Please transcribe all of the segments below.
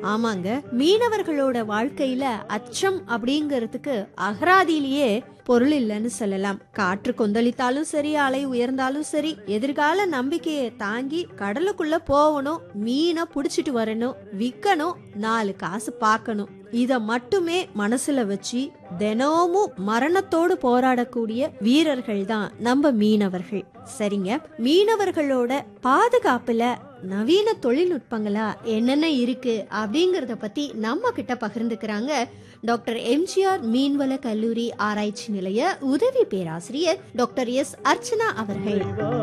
ஆமாங்க மீனவர்களோட வாழ்க்கையில அச்சம் அப்படிங்கறதுக்கு அகராதியிலேயே பொருள் இல்லைன்னு சொல்லலாம் காற்று கொந்தளித்தாலும் சரி அலை உயர்ந்தாலும் சரி எதிர்கால நம்பிக்கையை தாங்கி கடலுக்குள்ள போகணும் மீனை புடிச்சிட்டு வரணும் விற்கணும் நாலு காசு பார்க்கணும் இத மட்டுமே மனசுல வச்சு தினமும் மரணத்தோடு போராடக்கூடிய வீரர்கள் தான் நம்ம மீனவர்கள் சரிங்க மீனவர்களோட பாதுகாப்புல நவீன தொழில்நுட்பங்களா என்னென்ன இருக்கு அப்படிங்கறத பத்தி நம்ம கிட்ட பகிர்ந்துக்கிறாங்க டாக்டர் எம்ஜிஆர் மீன்வள கல்லூரி ஆராய்ச்சி நிலைய உதவி பேராசிரியர் டாக்டர் எஸ் அர்ச்சனா அவர்கள்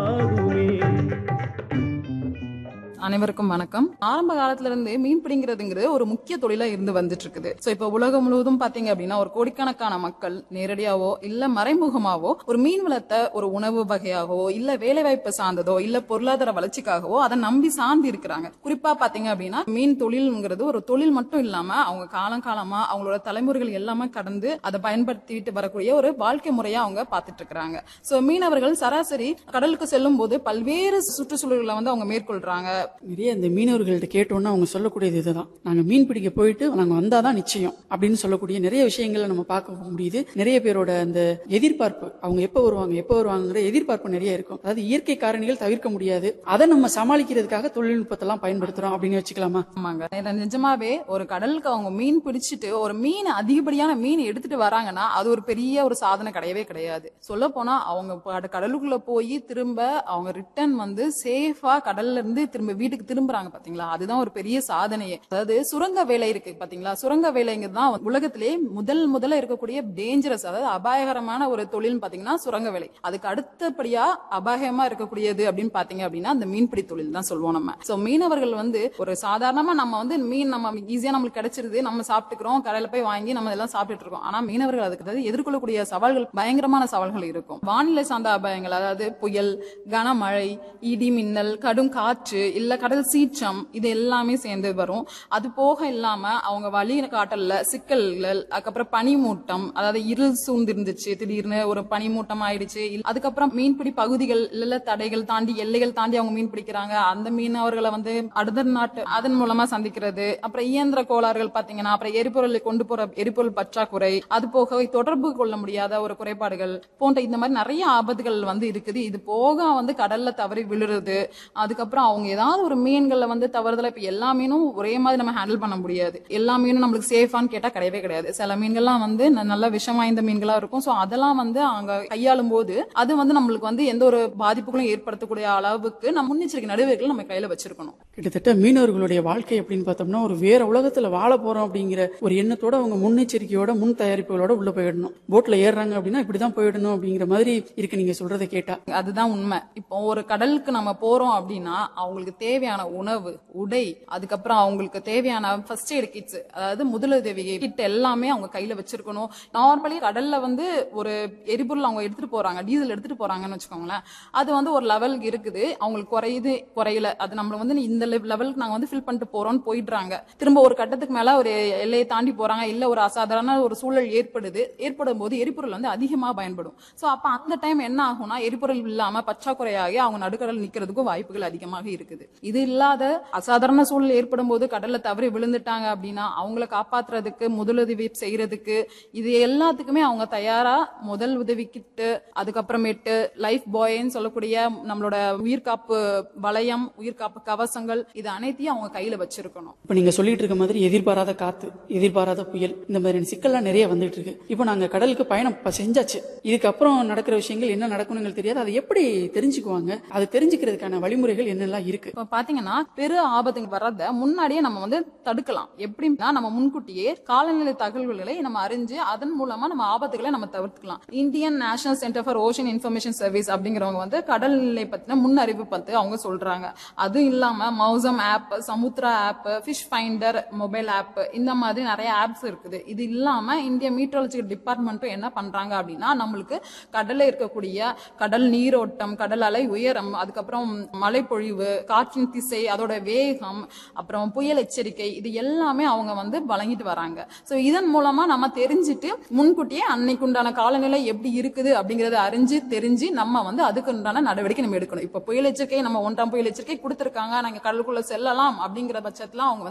அனைவருக்கும் வணக்கம் ஆரம்ப காலத்துல இருந்து மீன் பிடிங்கிறதுங்கிறது ஒரு முக்கிய தொழிலா இருந்து வந்துட்டு இருக்குது சோ இப்ப உலகம் முழுவதும் பாத்தீங்க அப்படின்னா ஒரு கோடிக்கணக்கான மக்கள் நேரடியாவோ இல்ல மறைமுகமாவோ ஒரு மீன் வளத்தை ஒரு உணவு வகையாகவோ இல்ல வேலைவாய்ப்பு சார்ந்ததோ இல்ல பொருளாதார வளர்ச்சிக்காகவோ அதை நம்பி சார்ந்து இருக்கிறாங்க குறிப்பா பாத்தீங்க அப்படின்னா மீன் தொழில்ங்கிறது ஒரு தொழில் மட்டும் இல்லாம அவங்க காலம் காலமா அவங்களோட தலைமுறைகள் எல்லாமே கடந்து அதை பயன்படுத்திட்டு வரக்கூடிய ஒரு வாழ்க்கை முறையா அவங்க பாத்துட்டு இருக்கிறாங்க சோ மீனவர்கள் சராசரி கடலுக்கு செல்லும் போது பல்வேறு சுற்றுச்சூழல்களை வந்து அவங்க மேற்கொள்றாங்க நிறைய இந்த மீனவர்கள்ட்ட கேட்டோன்னா அவங்க சொல்லக்கூடியது இதுதான் நாங்க மீன் பிடிக்க போயிட்டு நாங்க வந்தாதான் நிச்சயம் அப்படின்னு சொல்லக்கூடிய நிறைய விஷயங்களை நம்ம பார்க்க முடியுது நிறைய பேரோட அந்த எதிர்பார்ப்பு அவங்க எப்ப வருவாங்க எப்ப வருவாங்கிற எதிர்பார்ப்பு நிறைய இருக்கும் அதாவது இயற்கை காரணிகள் தவிர்க்க முடியாது அதை நம்ம சமாளிக்கிறதுக்காக தொழில்நுட்பத்தை எல்லாம் பயன்படுத்துறோம் அப்படின்னு வச்சுக்கலாமா ஆமாங்க ஏன்னா நிஜமாவே ஒரு கடலுக்கு அவங்க மீன் பிடிச்சிட்டு ஒரு மீன் அதிகப்படியான மீன் எடுத்துட்டு வராங்கன்னா அது ஒரு பெரிய ஒரு சாதனை கிடையவே கிடையாது சொல்ல போனா அவங்க ப- கடலுக்குள்ள போய் திரும்ப அவங்க ரிட்டர்ன் வந்து சேஃபா கடல்ல இருந்து திரும்ப வீட்டுக்கு திரும்புறாங்க பாத்தீங்களா அதுதான் ஒரு பெரிய சாதனையே அதாவது சுரங்க வேலை இருக்கு பாத்தீங்களா சுரங்க வேலைங்கிறது தான் உலகத்திலே முதல் முதல்ல இருக்கக்கூடிய டேஞ்சரஸ் அதாவது அபாயகரமான ஒரு தொழில் பாத்தீங்கன்னா சுரங்க வேலை அதுக்கு அடுத்தபடியா அபாயமா இருக்கக்கூடியது அப்படின்னு பாத்தீங்க அப்படின்னா அந்த மீன்பிடி தொழில் தான் சொல்லுவோம் நம்ம சோ மீனவர்கள் வந்து ஒரு சாதாரணமா நம்ம வந்து மீன் நம்ம ஈஸியா நம்மளுக்கு கிடைச்சிருது நம்ம சாப்பிட்டுக்கிறோம் கடையில போய் வாங்கி நம்ம எல்லாம் சாப்பிட்டுட்டு இருக்கோம் ஆனா மீனவர்கள் அதுக்கு அதாவது எதிர்கொள்ளக்கூடிய சவால்கள் பயங்கரமான சவால்கள் இருக்கும் வானிலை சார்ந்த அபாயங்கள் அதாவது புயல் கனமழை இடி மின்னல் கடும் காற்று இல்ல கடல் சீற்றம் இது எல்லாமே சேர்ந்து வரும் அது போக இல்லாம அவங்க வழி காட்டல்ல சிக்கல்கள் அதுக்கப்புறம் பனிமூட்டம் அதாவது இருள் சூழ்ந்திருந்துச்சு திடீர்னு ஒரு பனிமூட்டம் ஆயிடுச்சு இல்ல- அதுக்கப்புறம் மீன்பிடி பகுதிகள் இல்ல தடைகள் தாண்டி எல்லைகள் தாண்டி அவங்க மீன் பிடிக்கிறாங்க அந்த மீனவர்களை வந்து அடுத்த நாட்டு அதன் மூலமா சந்திக்கிறது அப்புறம் இயந்திர கோளாறுகள் பாத்தீங்கன்னா அப்புறம் எரிபொருளை கொண்டு போற எரிபொருள் பற்றாக்குறை அது போக தொடர்பு கொள்ள முடியாத ஒரு குறைபாடுகள் போன்ற இந்த மாதிரி நிறைய ஆபத்துகள் வந்து இருக்குது இது போக வந்து கடல்ல தவறி விழுறது அதுக்கப்புறம் அவங்க ஏதாவது ஒரு மீன்கள்ல வந்து தவறுதலா இப்ப எல்லா மீனும் ஒரே மாதிரி நம்ம ஹேண்டில் பண்ண முடியாது எல்லா மீனும் நம்மளுக்கு சேஃபான்னு கேட்டா கிடையவே கிடையாது சில மீன்கள்லாம் வந்து ந- நல்ல விஷம் வாய்ந்த மீன்களா இருக்கும் சோ அதெல்லாம் வந்து அங்க கையாளும் போது அது வந்து நம்மளுக்கு வந்து எந்த ஒரு பாதிப்புகளும் ஏற்படுத்தக்கூடிய அளவுக்கு நம்ம முன்னெச்சரிக்கை நடவடிக்கைகள் நம்ம கையில வச்சிருக்கணும் கிட்டத்தட்ட மீனவர்களுடைய வாழ்க்கை அப்படின்னு பார்த்தோம்னா ஒரு வேற உலகத்துல வாழ போறோம் அப்படிங்கிற ஒரு எண்ணத்தோட அவங்க முன்னெச்சரிக்கையோட முன் தயாரிப்புகளோட உள்ள போயிடணும் போட்ல ஏறுறாங்க அப்படின்னா இப்படிதான் போயிடணும் அப்படிங்கிற மாதிரி இருக்கு நீங்க சொல்றதை கேட்டா அதுதான் உண்மை இப்போ ஒரு கடலுக்கு நம்ம போறோம் அப்படின்னா அவங்களுக்கு தேவையான உணவு உடை அதுக்கப்புறம் அவங்களுக்கு தேவையான ஃபர்ஸ்ட் எய்ட் கிட்ஸ் அதாவது முதலுதவி கிட் எல்லாமே அவங்க கையில வச்சிருக்கணும் நார்மலி கடல்ல வந்து ஒரு எரிபொருள் அவங்க எடுத்துட்டு போறாங்க டீசல் எடுத்துட்டு போறாங்கன்னு வச்சுக்கோங்களேன் அது வந்து ஒரு லெவல் இருக்குது அவங்களுக்கு குறையுது குறையல அது நம்ம வந்து இந்த லெவலுக்கு நாங்க வந்து ஃபில் பண்ணிட்டு போறோம்னு போயிடுறாங்க திரும்ப ஒரு கட்டத்துக்கு மேல ஒரு எல்லையை தாண்டி போறாங்க இல்ல ஒரு அசாதாரண ஒரு சூழல் ஏற்படுது ஏற்படும் போது எரிபொருள் வந்து அதிகமா பயன்படும் சோ அப்ப அந்த டைம் என்ன ஆகும்னா எரிபொருள் இல்லாம பற்றாக்குறையாகி அவங்க நடுக்கடல் நிக்கிறதுக்கும் வாய்ப்புகள் அதிகமாக இருக்குது இது இல்லாத அசாதாரண சூழல் ஏற்படும் போது கடல்ல தவறி விழுந்துட்டாங்க அப்படின்னா அவங்கள காப்பாத்துறதுக்கு முதலுதவி செய்யறதுக்கு இது எல்லாத்துக்குமே அவங்க தயாரா முதல் உதவி கிட்டு அதுக்கப்புறமேட்டு லைஃப் பாய்ன்னு சொல்லக்கூடிய நம்மளோட உயிர்காப்பு வளையம் உயிர்காப்பு கவசங்கள் இது அனைத்தையும் அவங்க கையில வச்சிருக்கணும் இப்ப நீங்க சொல்லிட்டு இருக்க மாதிரி எதிர்பாராத காத்து எதிர்பாராத புயல் இந்த மாதிரியான சிக்கல்லாம் நிறைய வந்துட்டு இருக்கு இப்போ நாங்க கடலுக்கு பயணம் ப- செஞ்சாச்சு இதுக்கப்புறம் நடக்கிற விஷயங்கள் என்ன நடக்கணுங்கிறது தெரியாது அதை எப்படி தெரிஞ்சுக்குவாங்க அது தெரிஞ்சுக்கிறதுக்கான வழிமுறைகள் என்னெல்லாம் இருக்கு இப்ப பாத்தீங்கன்னா பெரு ஆபத்துங்க வர்றத முன்னாடியே நம்ம வந்து தடுக்கலாம் எப்படின்னா நம்ம முன்கூட்டியே காலநிலை தகவல்களை நம்ம அறிஞ்சு அதன் மூலமா நம்ம ஆபத்துகளை நம்ம தவிர்த்துக்கலாம் Indian national centre for ocean information service அப்படிங்கிறவங்க வந்து கடல் நிலை பத்தின முன் அறிவு பத்தி அவங்க சொல்றாங்க அது இல்லாம Mausam app Samudra app fish finder mobile app இந்த மாதிரி நிறைய ஆப்ஸ் இருக்குது இது இல்லாம இந்திய மீட்ரோலஜிக்கல் டிபார்ட்மெண்ட்டும் என்ன பண்றாங்க அப்படின்னா நம்மளுக்கு கடல்ல இருக்கக்கூடிய கடல் நீரோட்டம் கடல் அலை உயரம் அதுக்கப்புறம் மழைப்பொழிவு காற்றின் திசை அதோட வேகம் அப்புறம் புயல் எச்சரிக்கை இது எல்லாமே அவங்க வந்து வழங்கிட்டு வராங்க சோ இதன் மூலமா நம்ம தெரிஞ்சுட்டு முன்கூட்டியே அன்னைக்கு உண்டான காலநிலை எப்படி இருக்குது அப்படிங்கறத அறிஞ்சு தெரிஞ்சு நம்ம வந்து அதுக்கு உண்டான நடவடிக்கை நம்ம எடுக்கணும் இப்ப புயல் எச்சரிக்கை நம்ம ஒன்றாம் புயல் எச்சரிக்கை கொடுத்திருக்காங்க நாங்க கடலுக்குள்ள செல்லலாம் அப்படிங்கிற பட்சத்துல அவங்க வந்து